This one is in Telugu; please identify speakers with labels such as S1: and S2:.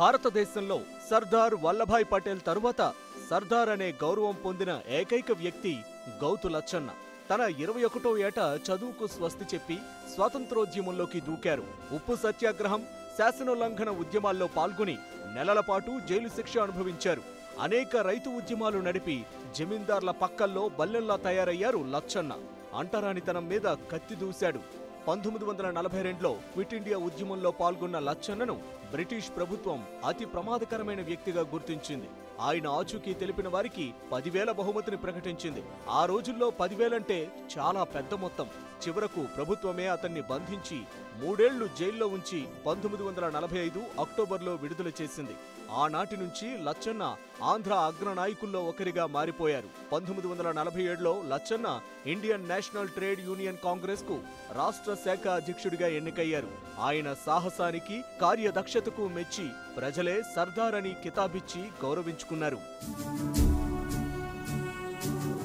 S1: భారతదేశంలో సర్దార్ వల్లభాయ్ పటేల్ తరువాత సర్దార్ అనే గౌరవం పొందిన ఏకైక వ్యక్తి గౌతు లచ్చన్న తన ఇరవై ఒకటో ఏట చదువుకు స్వస్తి చెప్పి స్వాతంత్రోద్యమంలోకి దూకారు ఉప్పు సత్యాగ్రహం శాసనోల్లంఘన ఉద్యమాల్లో పాల్గొని నెలల పాటు జైలు శిక్ష అనుభవించారు అనేక రైతు ఉద్యమాలు నడిపి జమీందార్ల పక్కల్లో బల్లెల్లా తయారయ్యారు లచ్చన్న అంటరానితనం మీద కత్తి దూశాడు పంతొమ్మిది వందల నలభై రెండులో క్విట్ ఇండియా ఉద్యమంలో పాల్గొన్న లచ్చన్నను బ్రిటిష్ ప్రభుత్వం అతి ప్రమాదకరమైన వ్యక్తిగా గుర్తించింది ఆయన ఆచూకీ తెలిపిన వారికి పదివేల బహుమతిని ప్రకటించింది ఆ రోజుల్లో పదివేలంటే చాలా పెద్ద మొత్తం చివరకు ప్రభుత్వమే అతన్ని బంధించి మూడేళ్లు జైల్లో ఉంచి పంతొమ్మిది వందల నలభై ఐదు అక్టోబర్లో విడుదల చేసింది ఆనాటి నుంచి లచ్చన్న ఆంధ్ర అగ్రనాయకుల్లో ఒకరిగా మారిపోయారు పంతొమ్మిది వందల నలభై ఏడులో Lachanna Indian National Trade Union Congress కు రాష్ట్ర శాఖ అధ్యక్షుడిగా ఎన్నికయ్యారు ఆయన సాహసానికి కార్యదక్షతకు మెచ్చి ప్రజలే సర్దార్ అని కితాబిచ్చి గౌరవించుకున్నారు